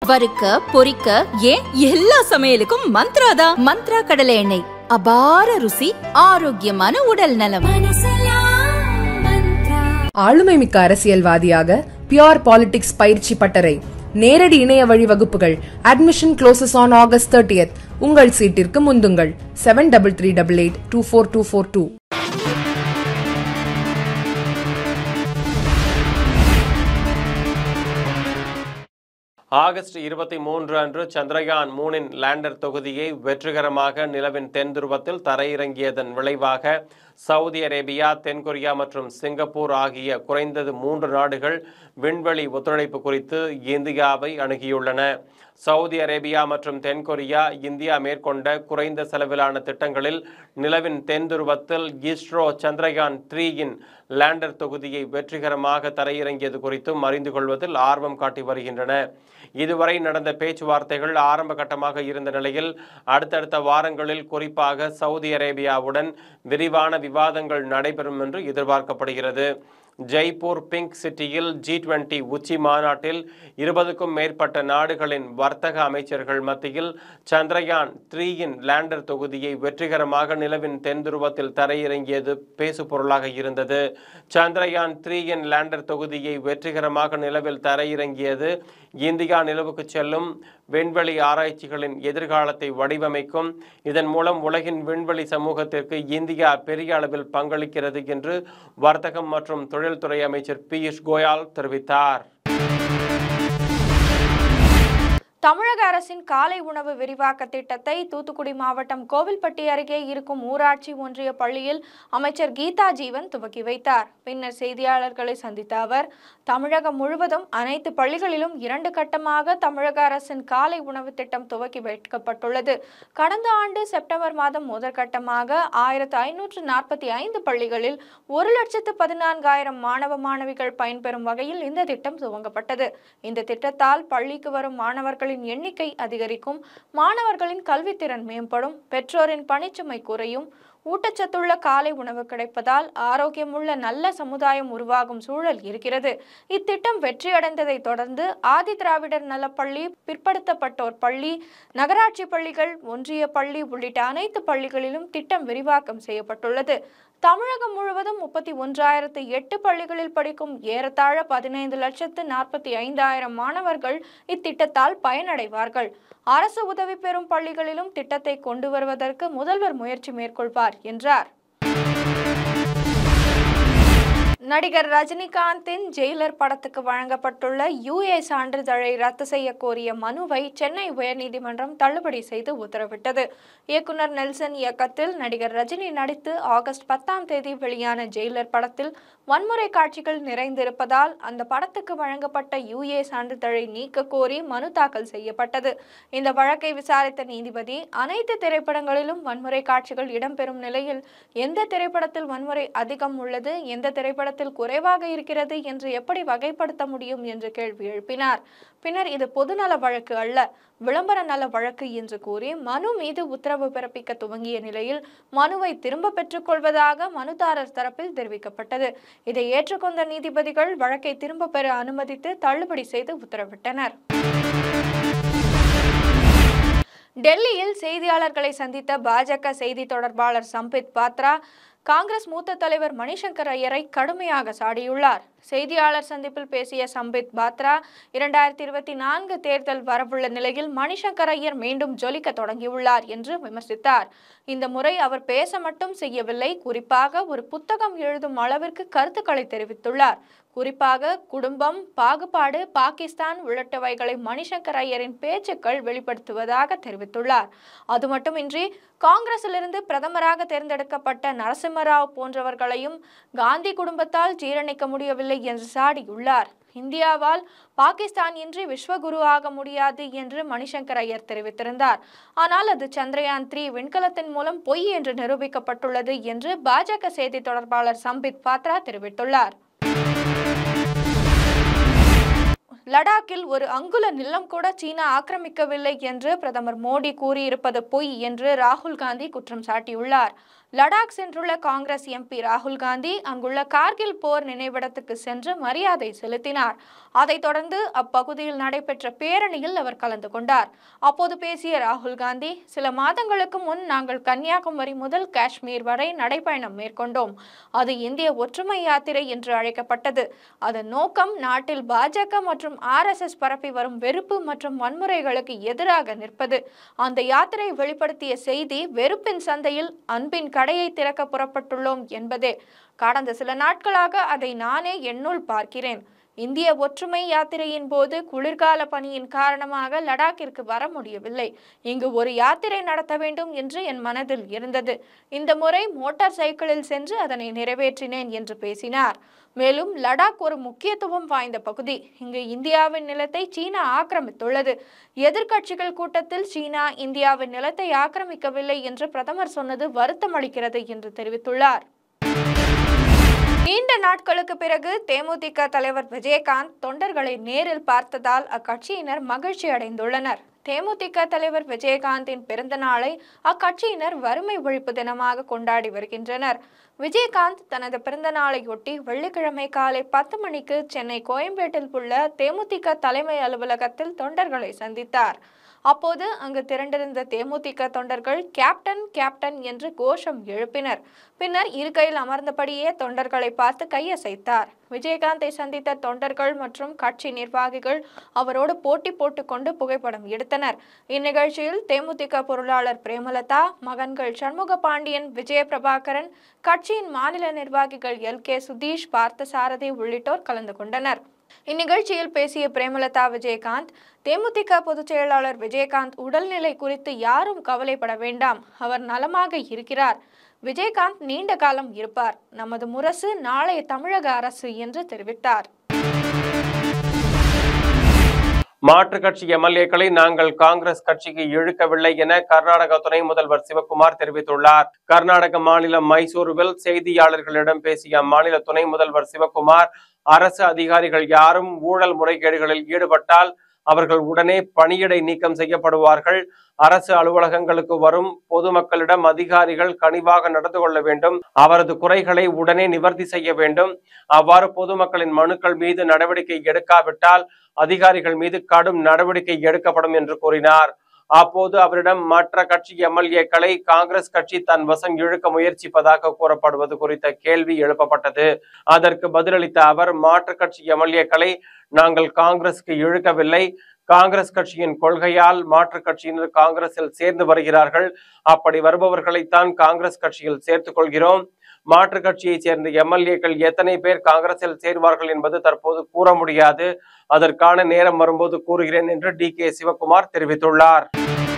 வறுக்க பொரிக்க ஏன் எல்லா சமையலுக்கும் மந்த்ரா தான் மந்த்ரா கடலை எண்ணெய் அபார ருசி ஆரோக்கியமான உடல் நலம் ஆளுமை மிக்க அரசியல்வாதியாக பியோர் பாலிடிக்ஸ் பயிற்சி பட்டறை நேரடி இணைய வழி வகுப்புகள் admission closes on August thirtieth உங்கள் சீட்டிற்கு முந்துங்கள் seven double three double eight two four two four two August இருபத்தி மூன்று அன்று சந்திரயான் மூணின் லேண்டர் தொகுதியை வெற்றிகரமாக நிலவின் தென் துருவத்தில் தரையிறங்கியதன் விளைவாக சவுதி அரேபியா தென்கொரியா மற்றும் சிங்கப்பூர் ஆகிய குறைந்தது மூன்று நாடுகள் விண்வெளி ஒத்துழைப்பு குறித்து இந்தியாவை அணுகியுள்ளன சவுதி அரேபியா மற்றும் தென்கொரியா இந்தியா மேற்கொண்ட குறைந்த செலவிலான திட்டங்களில் நிலவின் தென் துருவத்தில் இஸ்ரோ சந்திரயான் த்ரீயின் லேண்டர் தொகுதியை வெற்றிகரமாக தரையிறங்கியது குறித்தும் அறிந்து கொள்வதில் ஆர்வம் காட்டி வருகின்றன இதுவரை நடந்த பேச்சுவார்த்தைகள் ஆரம்ப கட்டமாக இருந்த நிலையில் அடுத்தடுத்த வாரங்களில் குறிப்பாக சவுதி அரேபியாவுடன் விரிவான விவாதங்கள் நடைபெறும் என்று எதிர்பார்க்கப்படுகிறது ஜெய்ப்பூர் பிங்க் சிட்டியில் ஜி டுவெண்டி உச்சி மாநாட்டில் இருபதுக்கும் மேற்பட்ட நாடுகளின் வர்த்தக அமைச்சர்கள் மத்தியில் சந்திரயான் த்ரீயின் லேண்டர் தொகுதியை வெற்றிகரமாக நிலவின் தென் துருவத்தில் தரையிறங்கியது பேசுபொருளாக இருந்தது சந்திரயான் த்ரீயின் லேண்டர் தொகுதியை வெற்றிகரமாக நிலவில் தரையிறங்கியது இந்தியா நிலவுக்கு செல்லும் விண்வெளி ஆராய்ச்சிகளின் எதிர்காலத்தை வடிவமைக்கும் இதன் மூலம் உலகின் விண்வெளி சமூகத்திற்கு இந்தியா பெரிய அளவில் பங்களிக்கிறது என்று வர்த்தகம் மற்றும் தொழில்துறை அமைச்சர் பியூஷ் கோயல் தெரிவித்தார் தமிழக அரசின் காலை உணவு விரிவாக்க திட்டத்தை தூத்துக்குடி மாவட்டம் கோவில்பட்டி அருகே இருக்கும் ஊராட்சி ஒன்றிய பள்ளியில் அமைச்சர் கீதா ஜீவன் துவக்கி வைத்தார் பின்னர் செய்தியாளர்களை சந்தித்த அவர் தமிழகம் முழுவதும் அனைத்து பள்ளிகளிலும் இரண்டு கட்டமாக தமிழக அரசின் காலை உணவு திட்டம் துவக்கி வைக்கப்பட்டுள்ளது கடந்த ஆண்டு செப்டம்பர் மாதம் முதற்கட்டமாக ஆயிரத்து ஐநூற்று நாற்பத்தி ஐந்து பள்ளிகளில் ஒரு லட்சத்து பதினான்காயிரம் மாணவ மாணவிகள் பயன்பெறும் வகையில் இந்த திட்டம் துவங்கப்பட்டது இந்த திட்டத்தால் பள்ளிக்கு வரும் மாணவர்களின் எண்ணிக்கை அதிகரிக்கும் மாணவர்களின் கல்வித்திறன் மேம்படும் பெற்றோரின் பணிச்சுமை குறையும் ஊட்டச்சத்துள்ள காலை உணவு கிடைப்பதால் ஆரோக்கியமுள்ள நல்ல சமுதாயம் உருவாகும் சூழல் இருக்கிறது இத்திட்டம் வெற்றியடைந்ததை தொடர்ந்து ஆதி திராவிடர் நலப்பள்ளி பிற்படுத்தப்பட்டோர் பள்ளி நகராட்சி பள்ளிகள் ஒன்றிய பள்ளி உள்ளிட்ட அனைத்து பள்ளிகளிலும் திட்டம் விரிவாக்கம் செய்யப்பட்டுள்ளது தமிழகம் முழுவதும் முப்பத்தி ஒன்றாயிரத்து எட்டு பள்ளிகளில் படிக்கும் ஏறத்தாழ பதினைந்து லட்சத்து நாற்பத்தி ஐந்தாயிரம் மாணவர்கள் இத்திட்டத்தால் பயனடைவார்கள் அரசு உதவி பெறும் பள்ளிகளிலும் திட்டத்தை கொண்டு வருவதற்கு முதல்வர் முயற்சி மேற்கொள்வார் என்றார் நடிகர் ரஜினிகாந்தின் ஜெயிலர் படத்துக்கு வழங்கப்பட்டுள்ள யுஏ சான்றிதழை ரத்து செய்ய கோரிய மனுவை சென்னை உயர்நீதிமன்றம் தள்ளுபடி செய்து உத்தரவிட்டது இயக்குனர் நெல்சன் இயக்கத்தில் நடிகர் ரஜினி நடித்து ஆகஸ்ட் பத்தாம் தேதி வெளியான ஜெயிலர் படத்தில் வன்முறை காட்சிகள் நிறைந்திருப்பதால் அந்த படத்துக்கு வழங்கப்பட்ட யுஏ சான்றிதழை நீக்க கோரி மனு தாக்கல் செய்யப்பட்டது இந்த வழக்கை விசாரித்த நீதிபதி அனைத்து திரைப்படங்களிலும் வன்முறை காட்சிகள் இடம்பெறும் நிலையில் எந்த திரைப்படத்தில் வன்முறை அதிகம் உள்ளது எந்த திரைப்படத்தில் குறைவாக இருக்கிறது என்று எப்படி வகைப்படுத்த முடியும் என்று கேள்வி எழுப்பினார் பின்னர் இது பொதுநல வழக்கு அல்ல விளம்பர நல வழக்கு என்று கூறி மனு மீது உத்தரவு பிறப்பிக்க துவங்கிய நிலையில் மனுவை திரும்ப பெற்றுக் கொள்வதாக மனுதாரர் தரப்பில் தெரிவிக்கப்பட்டது இதை ஏற்றுக்கொண்ட நீதிபதிகள் வழக்கை திரும்ப பெற அனுமதித்து தள்ளுபடி செய்து உத்தரவிட்டனர் டெல்லியில் செய்தியாளர்களை சந்தித்த பாஜக செய்தி தொடர்பாளர் சம்பித் பாத்ரா காங்கிரஸ் மூத்த தலைவர் மணிசங்கர் ஐயரை கடுமையாக சாடியுள்ளார் செய்தியாளர் சந்திப்பில் பேசிய சம்பித் பாத்ரா இரண்டாயிரத்தி இருபத்தி நான்கு தேர்தல் வரவுள்ள நிலையில் மணிசங்கர் ஐயர் மீண்டும் ஜொலிக்க தொடங்கியுள்ளார் என்று விமர்சித்தார் இந்த முறை அவர் பேச மட்டும் செய்யவில்லை குறிப்பாக ஒரு புத்தகம் எழுதும் அளவிற்கு கருத்துக்களை தெரிவித்துள்ளார் குறிப்பாக குடும்பம் பாகுபாடு பாகிஸ்தான் உள்ளிட்டவைகளை மணிசங்கர் ஐயரின் பேச்சுக்கள் வெளிப்படுத்துவதாக தெரிவித்துள்ளார் அது மட்டுமின்றி காங்கிரசிலிருந்து பிரதமராக தேர்ந்தெடுக்கப்பட்ட நரசிம்மராவ் போன்றவர்களையும் காந்தி குடும்பத்தால் ஜீரணிக்க முடியவில்லை என்று சாடியுள்ளார் இந்தியாவால் பாகிஸ்தான் இன்றி விஸ்வகுரு ஆக முடியாது என்று மணிசங்கர் ஐயர் தெரிவித்திருந்தார் ஆனால் அது சந்திரயான் த்ரீ விண்கலத்தின் மூலம் பொய் என்று நிரூபிக்கப்பட்டுள்ளது என்று பாஜக செய்தி தொடர்பாளர் சம்பித் பாத்ரா தெரிவித்துள்ளார் லடாக்கில் ஒரு அங்குல நிலம் கூட சீனா ஆக்கிரமிக்கவில்லை என்று பிரதமர் மோடி கூறியிருப்பது பொய் என்று ராகுல் காந்தி குற்றம் சாட்டியுள்ளார் லடாக் சென்றுள்ள காங்கிரஸ் எம்பி ராகுல் காந்தி அங்குள்ள கார்கில் போர் நினைவிடத்துக்கு சென்று மரியாதை செலுத்தினார் அதைத் தொடர்ந்து அப்பகுதியில் நடைபெற்ற பேரணியில் அவர் கலந்து கொண்டார் அப்போது பேசிய ராகுல் காந்தி சில மாதங்களுக்கு முன் நாங்கள் கன்னியாகுமரி முதல் காஷ்மீர் வரை நடைபயணம் மேற்கொண்டோம் அது இந்திய ஒற்றுமை யாத்திரை என்று அழைக்கப்பட்டது அதன் நோக்கம் நாட்டில் பாஜக மற்றும் ஆர்எஸ்எஸ் பரப்பி வரும் வெறுப்பு மற்றும் வன்முறைகளுக்கு எதிராக நிற்பது அந்த யாத்திரை வெளிப்படுத்திய செய்தி வெறுப்பின் சந்தையில் அன்பின் கடையை திறக்க புறப்பட்டுள்ளோம் என்பதே கடந்த சில நாட்களாக அதை நானே என்னுள் பார்க்கிறேன் இந்திய ஒற்றுமை யாத்திரையின் போது குளிர்கால பணியின் காரணமாக லடாக்கிற்கு வர முடியவில்லை இங்கு ஒரு யாத்திரை நடத்த வேண்டும் என்று என் மனதில் இருந்தது இந்த முறை மோட்டார் சைக்கிளில் சென்று அதனை நிறைவேற்றினேன் என்று பேசினார் மேலும் லடாக் ஒரு முக்கியத்துவம் வாய்ந்த பகுதி இங்கு இந்தியாவின் நிலத்தை சீனா ஆக்கிரமித்துள்ளது எதிர்க்கட்சிகள் கூட்டத்தில் சீனா இந்தியாவின் நிலத்தை ஆக்கிரமிக்கவில்லை என்று பிரதமர் சொன்னது வருத்தமளிக்கிறது என்று தெரிவித்துள்ளார் நீண்ட நாட்களுக்கு பிறகு தேமுதிக தலைவர் விஜயகாந்த் தொண்டர்களை நேரில் பார்த்ததால் அக்கட்சியினர் மகிழ்ச்சி அடைந்துள்ளனர் தேமுதிக தலைவர் விஜயகாந்தின் பிறந்த நாளை அக்கட்சியினர் வறுமை ஒழிப்பு தினமாக கொண்டாடி வருகின்றனர் விஜயகாந்த் தனது பிறந்த நாளையொட்டி வெள்ளிக்கிழமை காலை பத்து மணிக்கு சென்னை கோயம்பேட்டில் உள்ள தேமுதிக தலைமை அலுவலகத்தில் தொண்டர்களை சந்தித்தார் அப்போது அங்கு திரண்டிருந்த தேமுதிக தொண்டர்கள் கேப்டன் கேப்டன் என்று கோஷம் எழுப்பினர் பின்னர் இருக்கையில் அமர்ந்தபடியே தொண்டர்களை பார்த்து கையசைத்தார் விஜயகாந்தை சந்தித்த தொண்டர்கள் மற்றும் கட்சி நிர்வாகிகள் அவரோடு போட்டி போட்டுக்கொண்டு புகைப்படம் எடுத்தனர் இந்நிகழ்ச்சியில் தேமுதிக பொருளாளர் பிரேமலதா மகன்கள் சண்முக பாண்டியன் விஜய பிரபாகரன் கட்சியின் மாநில நிர்வாகிகள் எல் கே சுதீஷ் பார்த்தசாரதி உள்ளிட்டோர் கலந்து கொண்டனர் இந்நிகழ்ச்சியில் பேசிய பிரேமலதா விஜயகாந்த் தேமுதிக பொதுச் செயலாளர் விஜயகாந்த் உடல்நிலை குறித்து யாரும் கவலைப்பட வேண்டாம் அவர் நலமாக இருக்கிறார் விஜயகாந்த் நீண்ட காலம் இருப்பார் நமது முரசு நாளைய தமிழக அரசு என்று தெரிவித்தார் மாற்றுக் கட்சி எம்எல்ஏக்களை நாங்கள் காங்கிரஸ் கட்சிக்கு இழுக்கவில்லை என கர்நாடக துணை முதல்வர் சிவக்குமார் தெரிவித்துள்ளார் கர்நாடக மாநிலம் மைசூருவில் செய்தியாளர்களிடம் பேசிய அம்மாநில துணை முதல்வர் சிவக்குமார் அரசு அதிகாரிகள் யாரும் ஊழல் முறைகேடுகளில் ஈடுபட்டால் அவர்கள் உடனே பணியிடை நீக்கம் செய்யப்படுவார்கள் அரசு அலுவலகங்களுக்கு வரும் பொதுமக்களிடம் அதிகாரிகள் கனிவாக நடந்து கொள்ள வேண்டும் அவரது குறைகளை உடனே நிவர்த்தி செய்ய வேண்டும் அவ்வாறு பொதுமக்களின் மனுக்கள் மீது நடவடிக்கை எடுக்காவிட்டால் அதிகாரிகள் மீது கடும் நடவடிக்கை எடுக்கப்படும் என்று கூறினார் அப்போது அவரிடம் மற்ற கட்சி எம்எல்ஏக்களை காங்கிரஸ் கட்சி தன் வசம் இழுக்க முயற்சிப்பதாக கூறப்படுவது குறித்த கேள்வி எழுப்பப்பட்டது அதற்கு பதிலளித்த அவர் மாற்றுக் கட்சி எம்எல்ஏக்களை நாங்கள் காங்கிரசுக்கு இழுக்கவில்லை காங்கிரஸ் கட்சியின் கொள்கையால் மாற்றுக் கட்சியினர் காங்கிரஸில் சேர்ந்து வருகிறார்கள் அப்படி வருபவர்களைத்தான் காங்கிரஸ் கட்சியில் சேர்த்துக் கொள்கிறோம் மாற்றுக் கட்சியைச் சேர்ந்த எம்எல்ஏக்கள் எத்தனை பேர் காங்கிரஸில் சேர்வார்கள் என்பது தற்போது கூற முடியாது அதற்கான நேரம் வரும்போது கூறுகிறேன் என்று டி கே சிவகுமார் தெரிவித்துள்ளார்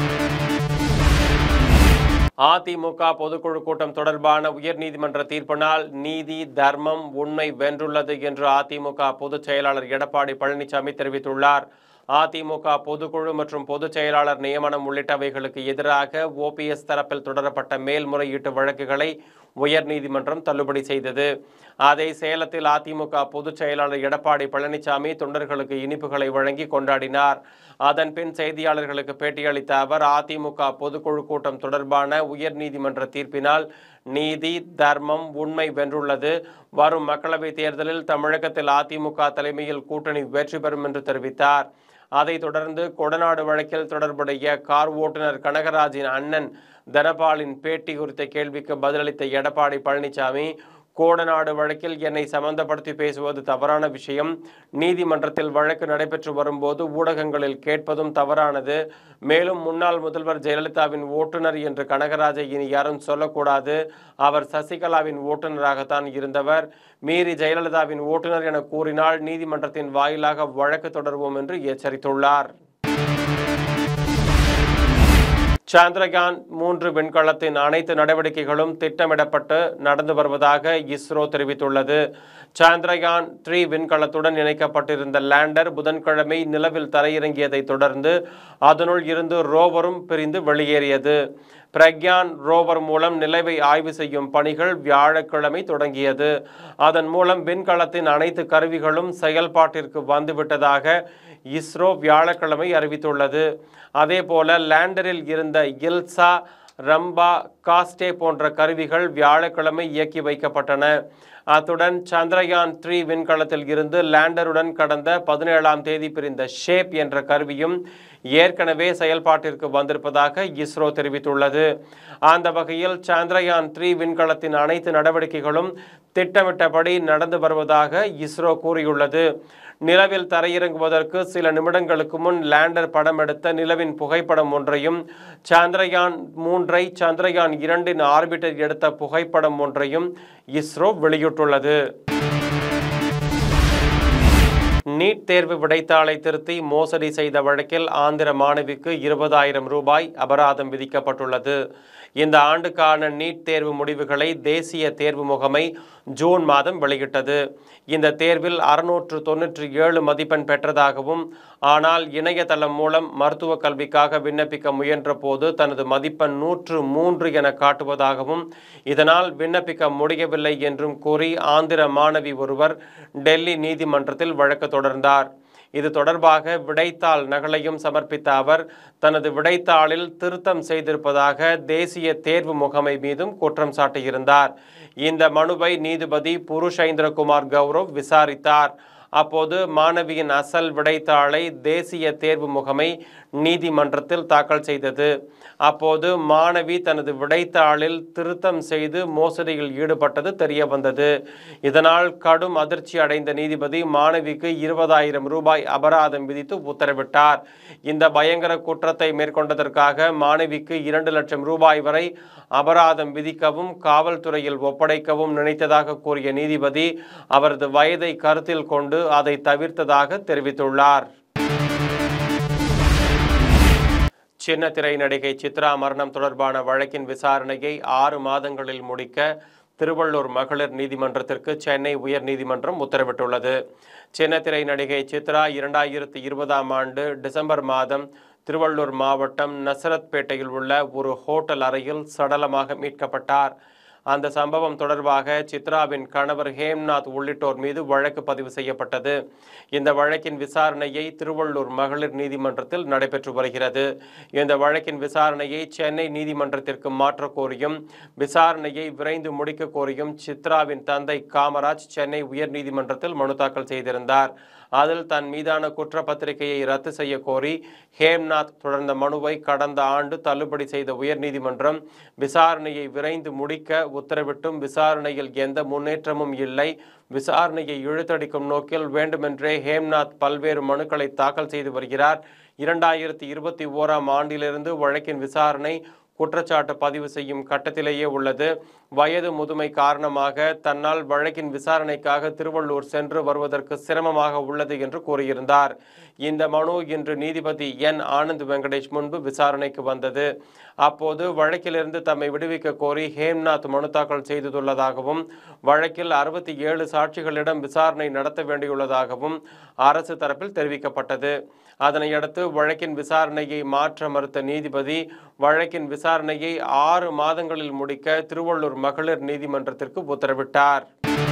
அதிமுக பொதுக்குழு கூட்டம் தொடர்பான உயர்நீதிமன்ற தீர்ப்பினால் நீதி தர்மம் உண்மை வென்றுள்ளது என்று அதிமுக பொதுச் செயலாளர் எடப்பாடி பழனிசாமி தெரிவித்துள்ளார் அதிமுக பொதுக்குழு மற்றும் பொதுச் செயலாளர் நியமனம் உள்ளிட்டவைகளுக்கு எதிராக ஓபிஎஸ் தரப்பில் தொடரப்பட்ட மேல்முறையீட்டு வழக்குகளை உயர்நீதிமன்றம் தள்ளுபடி செய்தது அதை சேலத்தில் அதிமுக பொதுச் செயலாளர் எடப்பாடி பழனிசாமி தொண்டர்களுக்கு இனிப்புகளை வழங்கி கொண்டாடினார் அதன் பின் செய்தியாளர்களுக்கு பேட்டியளித்த அவர் அதிமுக பொதுக்குழு கூட்டம் தொடர்பான உயர்நீதிமன்ற தீர்ப்பினால் நீதி தர்மம் உண்மை வென்றுள்ளது வரும் மக்களவைத் தேர்தலில் தமிழகத்தில் அதிமுக தலைமையில் கூட்டணி வெற்றி பெறும் என்று தெரிவித்தார் அதைத் தொடர்ந்து கொடநாடு வழக்கில் தொடர்புடைய கார் ஓட்டுநர் கனகராஜின் அண்ணன் தனபாலின் பேட்டி குறித்த கேள்விக்கு பதிலளித்த எடப்பாடி பழனிசாமி கோடநாடு வழக்கில் என்னை சம்பந்தப்படுத்தி பேசுவது தவறான விஷயம் நீதிமன்றத்தில் வழக்கு நடைபெற்று வரும்போது ஊடகங்களில் கேட்பதும் தவறானது மேலும் முன்னாள் முதல்வர் ஜெயலலிதாவின் ஓட்டுநர் என்று கனகராஜை இனி யாரும் சொல்லக்கூடாது அவர் சசிகலாவின் ஓட்டுநராகத்தான் இருந்தவர் மீறி ஜெயலலிதாவின் ஓட்டுநர் என கூறினால் நீதிமன்றத்தின் வாயிலாக வழக்கு தொடர்வோம் என்று எச்சரித்துள்ளார் சந்திரயான் மூன்று விண்கலத்தின் அனைத்து நடவடிக்கைகளும் திட்டமிடப்பட்டு நடந்து வருவதாக இஸ்ரோ தெரிவித்துள்ளது சந்திரயான் த்ரீ விண்கலத்துடன் இணைக்கப்பட்டிருந்த லேண்டர் புதன்கிழமை நிலவில் தரையிறங்கியதை தொடர்ந்து அதனுள் இருந்து ரோவரும் பிரிந்து வெளியேறியது பிரக்யான் ரோவர் மூலம் நிலவை ஆய்வு செய்யும் பணிகள் வியாழக்கிழமை தொடங்கியது அதன் மூலம் விண்கலத்தின் அனைத்து கருவிகளும் செயல்பாட்டிற்கு வந்துவிட்டதாக இஸ்ரோ வியாழக்கிழமை அறிவித்துள்ளது அதேபோல லேண்டரில் இருந்த இல்சா ரம்பா காஸ்டே போன்ற கருவிகள் வியாழக்கிழமை இயக்கி வைக்கப்பட்டன அத்துடன் சந்திரயான் த்ரீ விண்கலத்தில் இருந்து லேண்டருடன் கடந்த பதினேழாம் தேதி பிரிந்த ஷேப் என்ற கருவியும் ஏற்கனவே செயல்பாட்டிற்கு வந்திருப்பதாக இஸ்ரோ தெரிவித்துள்ளது அந்த வகையில் சந்திரயான் த்ரீ விண்கலத்தின் அனைத்து நடவடிக்கைகளும் திட்டமிட்டபடி நடந்து வருவதாக இஸ்ரோ கூறியுள்ளது நிலவில் தரையிறங்குவதற்கு சில நிமிடங்களுக்கு முன் லேண்டர் படம் எடுத்த நிலவின் புகைப்படம் ஒன்றையும் சந்திரயான் மூன்றை சந்திரயான் இரண்டின் ஆர்பிட்டர் எடுத்த புகைப்படம் ஒன்றையும் இஸ்ரோ வெளியிட்டுள்ளது நீட் தேர்வு விடைத்தாளை திருத்தி மோசடி செய்த வழக்கில் ஆந்திர மாணவிக்கு இருபதாயிரம் ரூபாய் அபராதம் விதிக்கப்பட்டுள்ளது இந்த ஆண்டுக்கான நீட் தேர்வு முடிவுகளை தேசிய தேர்வு முகமை ஜூன் மாதம் வெளியிட்டது இந்த தேர்வில் அறுநூற்று தொன்னூற்றி ஏழு மதிப்பெண் பெற்றதாகவும் ஆனால் இணையதளம் மூலம் மருத்துவ கல்விக்காக விண்ணப்பிக்க முயன்ற போது தனது மதிப்பெண் நூற்று மூன்று என காட்டுவதாகவும் இதனால் விண்ணப்பிக்க முடியவில்லை என்றும் கூறி ஆந்திர மாணவி ஒருவர் டெல்லி நீதிமன்றத்தில் வழக்கு தொடர்ந்தார் இது தொடர்பாக விடைத்தாள் நகலையும் சமர்ப்பித்த அவர் தனது விடைத்தாளில் திருத்தம் செய்திருப்பதாக தேசிய தேர்வு முகமை மீதும் குற்றம் சாட்டியிருந்தார் இந்த மனுவை நீதிபதி புருஷேந்திரகுமார் கௌரவ் விசாரித்தார் அப்போது மாணவியின் அசல் விடைத்தாளை தேசிய தேர்வு முகமை நீதிமன்றத்தில் தாக்கல் செய்தது அப்போது மாணவி தனது விடைத்தாளில் திருத்தம் செய்து மோசடியில் ஈடுபட்டது தெரிய வந்தது இதனால் கடும் அதிர்ச்சி அடைந்த நீதிபதி மாணவிக்கு இருபதாயிரம் ரூபாய் அபராதம் விதித்து உத்தரவிட்டார் இந்த பயங்கர குற்றத்தை மேற்கொண்டதற்காக மாணவிக்கு இரண்டு லட்சம் ரூபாய் வரை அபராதம் விதிக்கவும் காவல்துறையில் ஒப்படைக்கவும் நினைத்ததாக கூறிய நீதிபதி அவரது வயதை கருத்தில் கொண்டு அதை தவிர்த்ததாக தெரிவித்துள்ளார் சின்ன திரை நடிகை சித்ரா மரணம் தொடர்பான வழக்கின் விசாரணையை ஆறு மாதங்களில் முடிக்க திருவள்ளூர் மகளிர் நீதிமன்றத்திற்கு சென்னை உயர் நீதிமன்றம் உத்தரவிட்டுள்ளது சின்னத்திரை நடிகை சித்ரா இரண்டாயிரத்தி இருபதாம் ஆண்டு டிசம்பர் மாதம் திருவள்ளூர் மாவட்டம் நசரத்பேட்டையில் உள்ள ஒரு ஹோட்டல் அறையில் சடலமாக மீட்கப்பட்டார் அந்த சம்பவம் தொடர்பாக சித்ராவின் கணவர் ஹேம்நாத் உள்ளிட்டோர் மீது வழக்கு பதிவு செய்யப்பட்டது இந்த வழக்கின் விசாரணையை திருவள்ளூர் மகளிர் நீதிமன்றத்தில் நடைபெற்று வருகிறது இந்த வழக்கின் விசாரணையை சென்னை நீதிமன்றத்திற்கு மாற்றக் கோரியும் விசாரணையை விரைந்து முடிக்க கோரியும் சித்ராவின் தந்தை காமராஜ் சென்னை உயர்நீதிமன்றத்தில் மனு தாக்கல் செய்திருந்தார் அதில் தன் மீதான குற்றப்பத்திரிகையை ரத்து செய்ய கோரி ஹேம்நாத் தொடர்ந்த மனுவை கடந்த ஆண்டு தள்ளுபடி செய்த உயர்நீதிமன்றம் விசாரணையை விரைந்து முடிக்க உத்தரவிட்டும் விசாரணையில் எந்த முன்னேற்றமும் இல்லை விசாரணையை இழுத்தடிக்கும் நோக்கில் வேண்டுமென்றே ஹேம்நாத் பல்வேறு மனுக்களை தாக்கல் செய்து வருகிறார் இரண்டாயிரத்தி இருபத்தி ஓராம் ஆண்டிலிருந்து வழக்கின் விசாரணை குற்றச்சாட்டு பதிவு செய்யும் கட்டத்திலேயே உள்ளது வயது முதுமை காரணமாக தன்னால் வழக்கின் விசாரணைக்காக திருவள்ளூர் சென்று வருவதற்கு சிரமமாக உள்ளது என்று கூறியிருந்தார் இந்த மனு இன்று நீதிபதி என் ஆனந்த் வெங்கடேஷ் முன்பு விசாரணைக்கு வந்தது அப்போது வழக்கிலிருந்து தம்மை விடுவிக்க கோரி ஹேம்நாத் மனு தாக்கல் செய்துள்ளதாகவும் வழக்கில் அறுபத்தி ஏழு சாட்சிகளிடம் விசாரணை நடத்த வேண்டியுள்ளதாகவும் அரசு தரப்பில் தெரிவிக்கப்பட்டது அதனையடுத்து வழக்கின் விசாரணையை மாற்ற மறுத்த நீதிபதி வழக்கின் விசாரணையை ஆறு மாதங்களில் முடிக்க திருவள்ளூர் மகளிர் நீதிமன்றத்திற்கு உத்தரவிட்டார்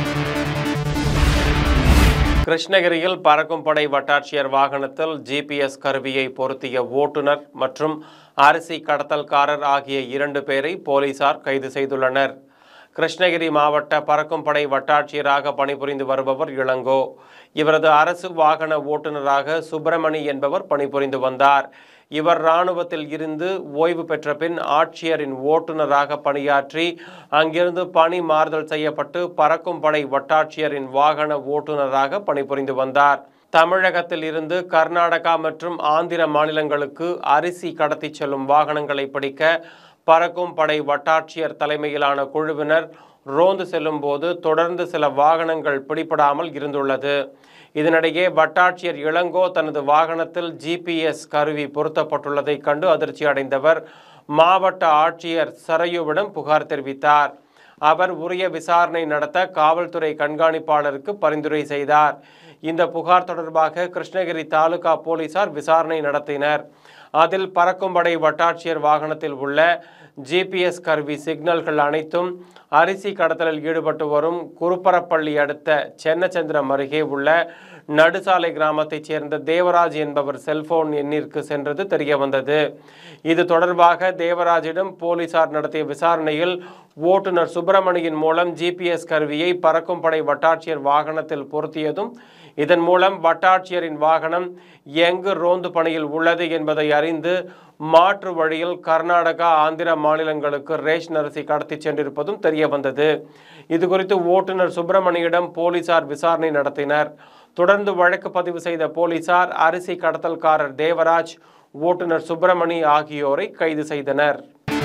கிருஷ்ணகிரியில் பறக்கும் படை வட்டாட்சியர் வாகனத்தில் ஜிபிஎஸ் கருவியை பொருத்திய ஓட்டுநர் மற்றும் அரிசி கடத்தல்காரர் ஆகிய இரண்டு பேரை போலீசார் கைது செய்துள்ளனர் கிருஷ்ணகிரி மாவட்ட பறக்கும் படை வட்டாட்சியராக பணிபுரிந்து வருபவர் இளங்கோ இவரது அரசு வாகன ஓட்டுநராக சுப்பிரமணி என்பவர் பணிபுரிந்து வந்தார் இவர் இராணுவத்தில் இருந்து ஓய்வு பெற்ற பின் ஆட்சியரின் ஓட்டுநராக பணியாற்றி அங்கிருந்து பணி மாறுதல் செய்யப்பட்டு பறக்கும் படை வட்டாட்சியரின் வாகன ஓட்டுநராக பணிபுரிந்து வந்தார் தமிழகத்தில் இருந்து கர்நாடகா மற்றும் ஆந்திர மாநிலங்களுக்கு அரிசி கடத்திச் செல்லும் வாகனங்களை பிடிக்க பறக்கும் படை வட்டாட்சியர் தலைமையிலான குழுவினர் ரோந்து செல்லும் போது தொடர்ந்து சில வாகனங்கள் பிடிபடாமல் இருந்துள்ளது இதனிடையே வட்டாட்சியர் இளங்கோ தனது வாகனத்தில் ஜிபிஎஸ் கருவி பொருத்தப்பட்டுள்ளதை கண்டு அதிர்ச்சி அடைந்தவர் மாவட்ட ஆட்சியர் சரையுவிடம் புகார் தெரிவித்தார் அவர் உரிய விசாரணை நடத்த காவல்துறை கண்காணிப்பாளருக்கு பரிந்துரை செய்தார் இந்த புகார் தொடர்பாக கிருஷ்ணகிரி தாலுகா போலீசார் விசாரணை நடத்தினர் அதில் பறக்கும்படை வட்டாட்சியர் வாகனத்தில் உள்ள ஜிபிஎஸ் கருவி சிக்னல்கள் அனைத்தும் அரிசி கடத்தலில் ஈடுபட்டு வரும் குருப்பரப்பள்ளி அடுத்த சென்னச்சந்திரம் அருகே உள்ள நடுசாலை கிராமத்தைச் சேர்ந்த தேவராஜ் என்பவர் செல்போன் எண்ணிற்கு சென்றது தெரிய வந்தது இது தொடர்பாக தேவராஜிடம் போலீசார் நடத்திய விசாரணையில் ஓட்டுநர் சுப்பிரமணியின் மூலம் ஜிபிஎஸ் கருவியை பறக்கும் படை வட்டாட்சியர் வாகனத்தில் பொருத்தியதும் இதன் மூலம் வட்டாட்சியரின் வாகனம் எங்கு ரோந்து பணியில் உள்ளது என்பதை அறிந்து மாற்று வழியில் கர்நாடகா ஆந்திரா மாநிலங்களுக்கு ரேஷன் அரிசி கடத்தி சென்றிருப்பதும் தெரிய வந்தது இது குறித்து ஓட்டுநர் சுப்பிரமணியிடம் போலீசார் விசாரணை நடத்தினர் தொடர்ந்து வழக்கு பதிவு செய்த போலீசார் அரிசி கடத்தல்காரர் தேவராஜ் ஓட்டுநர் சுப்பிரமணி ஆகியோரை கைது செய்தனர்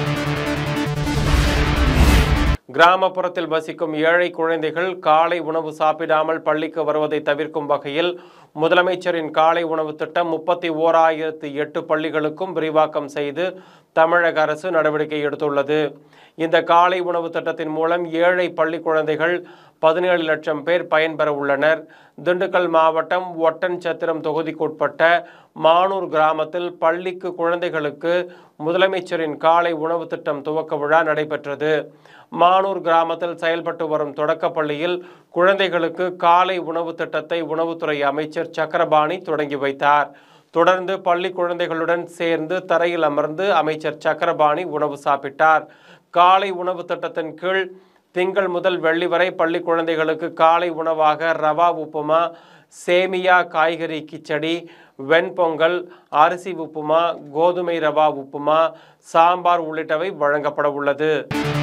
கிராமப்புறத்தில் வசிக்கும் ஏழை குழந்தைகள் காலை உணவு சாப்பிடாமல் பள்ளிக்கு வருவதை தவிர்க்கும் வகையில் முதலமைச்சரின் காலை உணவு திட்டம் முப்பத்தி ஓராயிரத்து எட்டு பள்ளிகளுக்கும் விரிவாக்கம் செய்து தமிழக அரசு நடவடிக்கை எடுத்துள்ளது இந்த காலை உணவு திட்டத்தின் மூலம் ஏழை பள்ளி குழந்தைகள் பதினேழு லட்சம் பேர் பயன்பெற உள்ளனர் திண்டுக்கல் மாவட்டம் ஒட்டன்சத்திரம் தொகுதிக்குட்பட்ட மானூர் கிராமத்தில் பள்ளிக்கு குழந்தைகளுக்கு முதலமைச்சரின் காலை உணவு திட்டம் துவக்க விழா நடைபெற்றது மானூர் கிராமத்தில் செயல்பட்டு வரும் தொடக்கப்பள்ளியில் குழந்தைகளுக்கு காலை உணவு திட்டத்தை உணவுத்துறை அமைச்சர் சக்கரபாணி தொடங்கி வைத்தார் தொடர்ந்து பள்ளி குழந்தைகளுடன் சேர்ந்து தரையில் அமர்ந்து அமைச்சர் சக்கரபாணி உணவு சாப்பிட்டார் காலை உணவு திட்டத்தின் கீழ் திங்கள் முதல் வெள்ளி வரை பள்ளி குழந்தைகளுக்கு காலை உணவாக ரவா உப்புமா சேமியா காய்கறி கிச்சடி வெண்பொங்கல் அரிசி உப்புமா கோதுமை ரவா உப்புமா சாம்பார் உள்ளிட்டவை வழங்கப்பட உள்ளது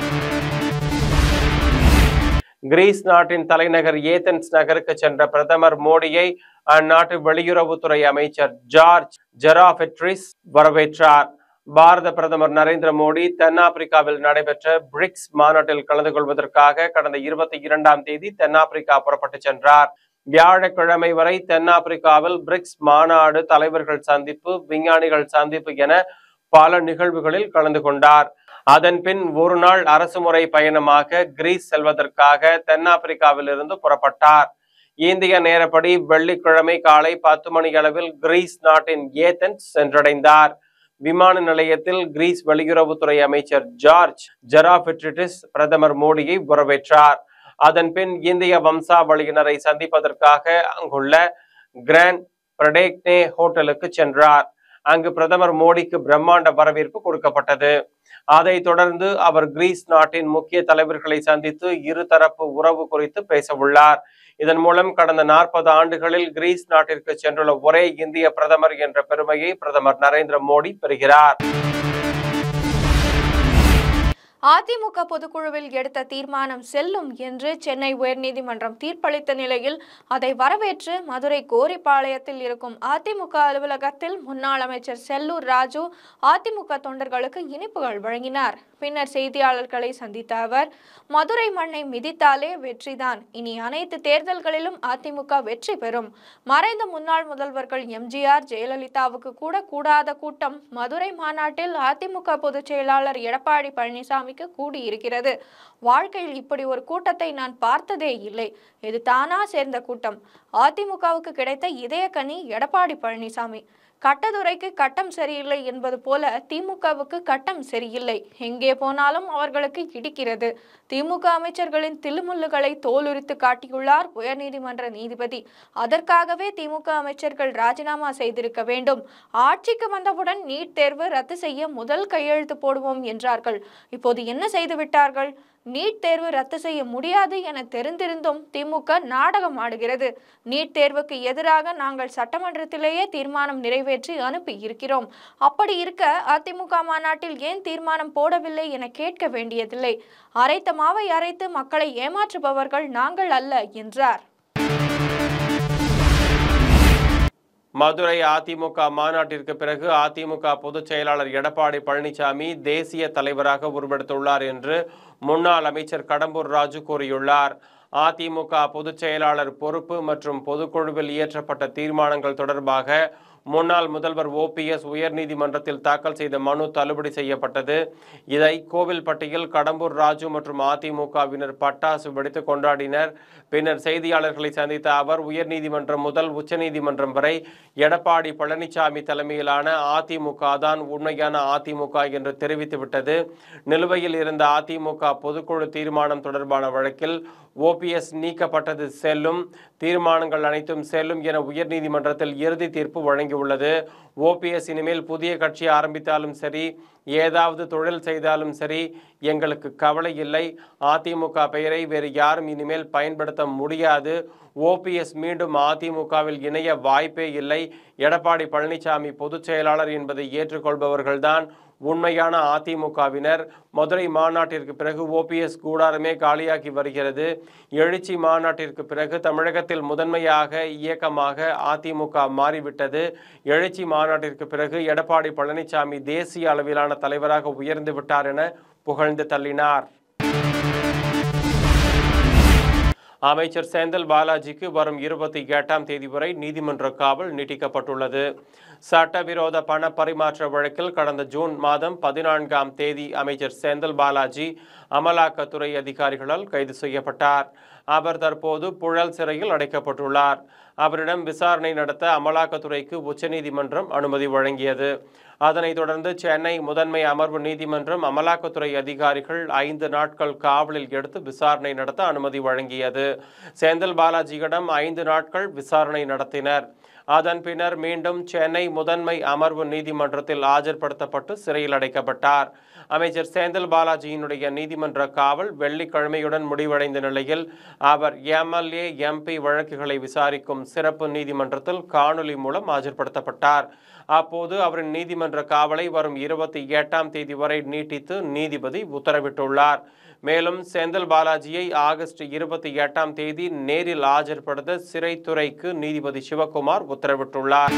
கிரீஸ் நாட்டின் தலைநகர் ஏதென்ஸ் நகருக்கு சென்ற பிரதமர் மோடியை அந்நாட்டு வெளியுறவுத்துறை அமைச்சர் ஜார்ஜ் ஜெராஃபெட்ரிஸ் வரவேற்றார் பாரத பிரதமர் நரேந்திர மோடி தென்னாப்பிரிக்காவில் நடைபெற்ற பிரிக்ஸ் மாநாட்டில் கலந்து கொள்வதற்காக கடந்த இருபத்தி இரண்டாம் தேதி தென்னாப்பிரிக்கா புறப்பட்டு சென்றார் வியாழக்கிழமை வரை தென்னாப்பிரிக்காவில் பிரிக்ஸ் மாநாடு தலைவர்கள் சந்திப்பு விஞ்ஞானிகள் சந்திப்பு என பல நிகழ்வுகளில் கலந்து கொண்டார் அதன் பின் ஒரு நாள் அரசுமுறை பயணமாக கிரீஸ் செல்வதற்காக தென்னாப்பிரிக்காவில் இருந்து புறப்பட்டார் இந்திய நேரப்படி வெள்ளிக்கிழமை காலை பத்து மணி அளவில் கிரீஸ் நாட்டின் ஏதென்ஸ் சென்றடைந்தார் விமான நிலையத்தில் கிரீஸ் வெளியுறவுத்துறை அமைச்சர் ஜார்ஜ் ஜெராபிட்ரிட்டிஸ் பிரதமர் மோடியை வரவேற்றார் அதன் பின் இந்திய வம்சாவளியினரை சந்திப்பதற்காக அங்குள்ள கிராண்ட் பிரடேக்னே ஹோட்டலுக்கு சென்றார் அங்கு பிரதமர் மோடிக்கு பிரம்மாண்ட வரவேற்பு கொடுக்கப்பட்டது அதைத் தொடர்ந்து அவர் கிரீஸ் நாட்டின் முக்கிய தலைவர்களை சந்தித்து இருதரப்பு உறவு குறித்து பேச உள்ளார் இதன் மூலம் கடந்த நாற்பது ஆண்டுகளில் கிரீஸ் நாட்டிற்கு சென்றுள்ள ஒரே இந்திய பிரதமர் என்ற பெருமையை பிரதமர் நரேந்திர மோடி பெறுகிறார் அதிமுக பொதுக்குழுவில் எடுத்த தீர்மானம் செல்லும் என்று சென்னை உயர்நீதிமன்றம் தீர்ப்பளித்த நிலையில் அதை வரவேற்று மதுரை கோரிப்பாளையத்தில் இருக்கும் அதிமுக அலுவலகத்தில் முன்னாள் அமைச்சர் செல்லூர் ராஜு அதிமுக தொண்டர்களுக்கு இனிப்புகள் வழங்கினார் பின்னர் செய்தியாளர்களை சந்தித்த அவர் மதுரை மண்ணை மிதித்தாலே வெற்றிதான் இனி அனைத்து தேர்தல்களிலும் அதிமுக வெற்றி பெறும் மறைந்த முன்னாள் முதல்வர்கள் எம்ஜிஆர் ஜெயலலிதாவுக்கு கூட கூடாத கூட்டம் மதுரை மாநாட்டில் அதிமுக பொதுச் செயலாளர் எடப்பாடி பழனிசாமிக்கு கூடியிருக்கிறது வாழ்க்கையில் இப்படி ஒரு கூட்டத்தை நான் பார்த்ததே இல்லை இது தானா சேர்ந்த கூட்டம் அதிமுகவுக்கு கிடைத்த இதயக்கனி எடப்பாடி பழனிசாமி கட்டதுரைக்கு கட்டம் சரியில்லை என்பது போல திமுகவுக்கு கட்டம் சரியில்லை எங்கே போனாலும் அவர்களுக்கு இடிக்கிறது திமுக அமைச்சர்களின் தில்லுமுல்லுகளை தோலுரித்து காட்டியுள்ளார் உயர்நீதிமன்ற நீதிபதி அதற்காகவே திமுக அமைச்சர்கள் ராஜினாமா செய்திருக்க வேண்டும் ஆட்சிக்கு வந்தவுடன் நீட் தேர்வு ரத்து செய்ய முதல் கையெழுத்து போடுவோம் என்றார்கள் இப்போது என்ன செய்து விட்டார்கள் நீட் தேர்வு ரத்து செய்ய முடியாது என தெரிந்திருந்தும் திமுக நாடகம் ஆடுகிறது நீட் தேர்வுக்கு எதிராக நாங்கள் சட்டமன்றத்திலேயே தீர்மானம் நிறைவேற்றி அனுப்பி இருக்கிறோம் அப்படி இருக்க அதிமுக மாநாட்டில் ஏன் தீர்மானம் போடவில்லை என கேட்க வேண்டியதில்லை அரைத்த மாவை அரைத்து மக்களை ஏமாற்றுபவர்கள் நாங்கள் அல்ல என்றார் மதுரை அதிமுக மாநாட்டிற்கு பிறகு அதிமுக பொதுச் செயலாளர் எடப்பாடி பழனிசாமி தேசிய தலைவராக உருவெடுத்துள்ளார் என்று முன்னாள் அமைச்சர் கடம்பூர் ராஜு கூறியுள்ளார் அதிமுக பொதுச் செயலாளர் பொறுப்பு மற்றும் பொதுக்குழுவில் இயற்றப்பட்ட தீர்மானங்கள் தொடர்பாக முன்னாள் முதல்வர் ஓபிஎஸ் உயர்நீதிமன்றத்தில் தாக்கல் செய்த மனு தள்ளுபடி செய்யப்பட்டது இதை கோவில்பட்டியில் கடம்பூர் ராஜு மற்றும் அதிமுகவினர் பட்டாசு வெடித்து கொண்டாடினர் பின்னர் செய்தியாளர்களை சந்தித்த அவர் உயர்நீதிமன்றம் முதல் உச்சநீதிமன்றம் வரை எடப்பாடி பழனிசாமி தலைமையிலான அதிமுக தான் உண்மையான அதிமுக என்று தெரிவித்துவிட்டது நிலுவையில் இருந்த அதிமுக பொதுக்குழு தீர்மானம் தொடர்பான வழக்கில் ஓபிஎஸ் நீக்கப்பட்டது செல்லும் தீர்மானங்கள் அனைத்தும் செல்லும் என உயர்நீதிமன்றத்தில் இறுதி தீர்ப்பு வழங்கியுள்ளது ஓபிஎஸ் இனிமேல் புதிய கட்சி ஆரம்பித்தாலும் சரி ஏதாவது தொழில் செய்தாலும் சரி எங்களுக்கு கவலை இல்லை அதிமுக பெயரை வேறு யாரும் இனிமேல் பயன்படுத்த முடியாது ஓபிஎஸ் மீண்டும் அதிமுகவில் இணைய வாய்ப்பே இல்லை எடப்பாடி பழனிசாமி பொதுச் செயலாளர் என்பதை ஏற்றுக்கொள்பவர்கள்தான் உண்மையான அதிமுகவினர் மதுரை மாநாட்டிற்கு பிறகு ஓபிஎஸ் கூடாரமே காலியாகி வருகிறது எழுச்சி மாநாட்டிற்கு பிறகு தமிழகத்தில் முதன்மையாக இயக்கமாக அதிமுக மாறிவிட்டது எழுச்சி மாநாட்டிற்கு பிறகு எடப்பாடி பழனிசாமி தேசிய அளவிலான தலைவராக உயர்ந்து விட்டார் என புகழ்ந்து தள்ளினார் அமைச்சர் செந்தில் பாலாஜிக்கு வரும் இருபத்தி எட்டாம் தேதி வரை நீதிமன்ற காவல் நீட்டிக்கப்பட்டுள்ளது சட்டவிரோத பண பரிமாற்ற வழக்கில் கடந்த ஜூன் மாதம் பதினான்காம் தேதி அமைச்சர் செந்தில் பாலாஜி அமலாக்கத்துறை அதிகாரிகளால் கைது செய்யப்பட்டார் அவர் தற்போது புழல் சிறையில் அடைக்கப்பட்டுள்ளார் அவரிடம் விசாரணை நடத்த அமலாக்கத்துறைக்கு உச்சநீதிமன்றம் அனுமதி வழங்கியது அதனைத் தொடர்ந்து சென்னை முதன்மை அமர்வு நீதிமன்றம் அமலாக்கத்துறை அதிகாரிகள் ஐந்து நாட்கள் காவலில் எடுத்து விசாரணை நடத்த அனுமதி வழங்கியது செந்தில் பாலாஜியிடம் ஐந்து நாட்கள் விசாரணை நடத்தினர் அதன் பின்னர் மீண்டும் சென்னை முதன்மை அமர்வு நீதிமன்றத்தில் ஆஜர்படுத்தப்பட்டு சிறையில் அடைக்கப்பட்டார் அமைச்சர் செந்தில் பாலாஜியினுடைய நீதிமன்ற காவல் வெள்ளிக்கிழமையுடன் முடிவடைந்த நிலையில் அவர் எம்எல்ஏ எம்பி வழக்குகளை விசாரிக்கும் சிறப்பு நீதிமன்றத்தில் காணொலி மூலம் ஆஜர்படுத்தப்பட்டார் அப்போது அவரின் நீதிமன்ற காவலை வரும் இருபத்தி எட்டாம் தேதி வரை நீட்டித்து நீதிபதி உத்தரவிட்டுள்ளார் மேலும் செந்தில் பாலாஜியை ஆகஸ்ட் இருபத்தி எட்டாம் தேதி நேரில் ஆஜர்படுத்த சிறைத்துறைக்கு நீதிபதி சிவகுமார் உத்தரவிட்டுள்ளார்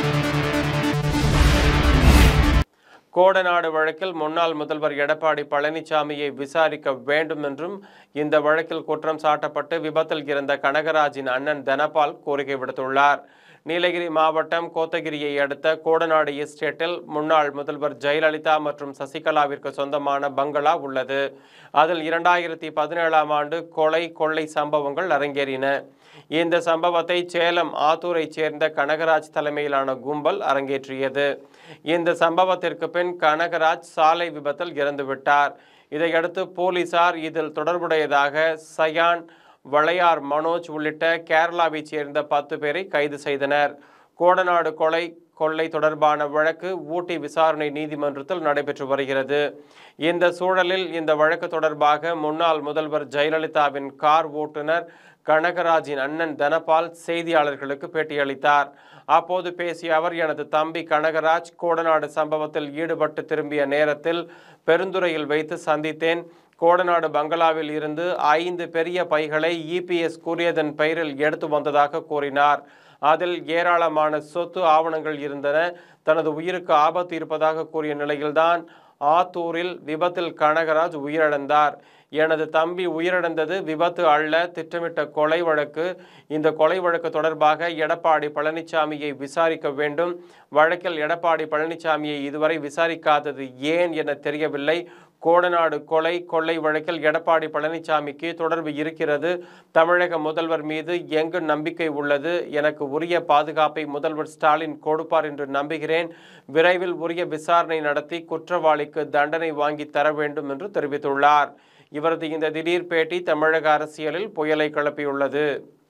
கோடநாடு வழக்கில் முன்னாள் முதல்வர் எடப்பாடி பழனிசாமியை விசாரிக்க வேண்டும் என்றும் இந்த வழக்கில் குற்றம் சாட்டப்பட்டு விபத்தில் இறந்த கனகராஜின் அண்ணன் தனபால் கோரிக்கை விடுத்துள்ளார் நீலகிரி மாவட்டம் கோத்தகிரியை அடுத்த கோடநாடு எஸ்டேட்டில் முன்னாள் முதல்வர் ஜெயலலிதா மற்றும் சசிகலாவிற்கு சொந்தமான பங்களா உள்ளது அதில் இரண்டாயிரத்தி பதினேழாம் ஆண்டு கொலை கொள்ளை சம்பவங்கள் அரங்கேறின இந்த சம்பவத்தை சேலம் ஆத்தூரைச் சேர்ந்த கனகராஜ் தலைமையிலான கும்பல் அரங்கேற்றியது இந்த சம்பவத்திற்கு பின் கனகராஜ் சாலை விபத்தில் இறந்துவிட்டார் இதையடுத்து போலீசார் இதில் தொடர்புடையதாக சயான் வளையார் மனோஜ் உள்ளிட்ட கேரளாவைச் சேர்ந்த பத்து பேரை கைது செய்தனர் கோடநாடு கொலை கொள்ளை தொடர்பான வழக்கு ஊட்டி விசாரணை நீதிமன்றத்தில் நடைபெற்று வருகிறது இந்த சூழலில் இந்த வழக்கு தொடர்பாக முன்னாள் முதல்வர் ஜெயலலிதாவின் கார் ஓட்டுநர் கனகராஜின் அண்ணன் தனபால் செய்தியாளர்களுக்கு பேட்டியளித்தார் அப்போது பேசிய அவர் எனது தம்பி கனகராஜ் கோடநாடு சம்பவத்தில் ஈடுபட்டு திரும்பிய நேரத்தில் பெருந்துறையில் வைத்து சந்தித்தேன் கோடநாடு பங்களாவில் இருந்து ஐந்து பெரிய பைகளை இபிஎஸ் கூறியதன் பெயரில் எடுத்து வந்ததாக கூறினார் அதில் ஏராளமான சொத்து ஆவணங்கள் இருந்தன தனது உயிருக்கு ஆபத்து இருப்பதாக கூறிய நிலையில்தான் ஆத்தூரில் விபத்தில் கனகராஜ் உயிரிழந்தார் எனது தம்பி உயிரிழந்தது விபத்து அல்ல திட்டமிட்ட கொலை வழக்கு இந்த கொலை வழக்கு தொடர்பாக எடப்பாடி பழனிசாமியை விசாரிக்க வேண்டும் வழக்கில் எடப்பாடி பழனிசாமியை இதுவரை விசாரிக்காதது ஏன் என தெரியவில்லை கோடநாடு கொலை கொள்ளை வழக்கில் எடப்பாடி பழனிசாமிக்கு தொடர்பு இருக்கிறது தமிழக முதல்வர் மீது எங்கு நம்பிக்கை உள்ளது எனக்கு உரிய பாதுகாப்பை முதல்வர் ஸ்டாலின் கொடுப்பார் என்று நம்புகிறேன் விரைவில் உரிய விசாரணை நடத்தி குற்றவாளிக்கு தண்டனை வாங்கி தர வேண்டும் என்று தெரிவித்துள்ளார் இவரது இந்த திடீர் பேட்டி தமிழக அரசியலில் புயலை கிளப்பியுள்ளது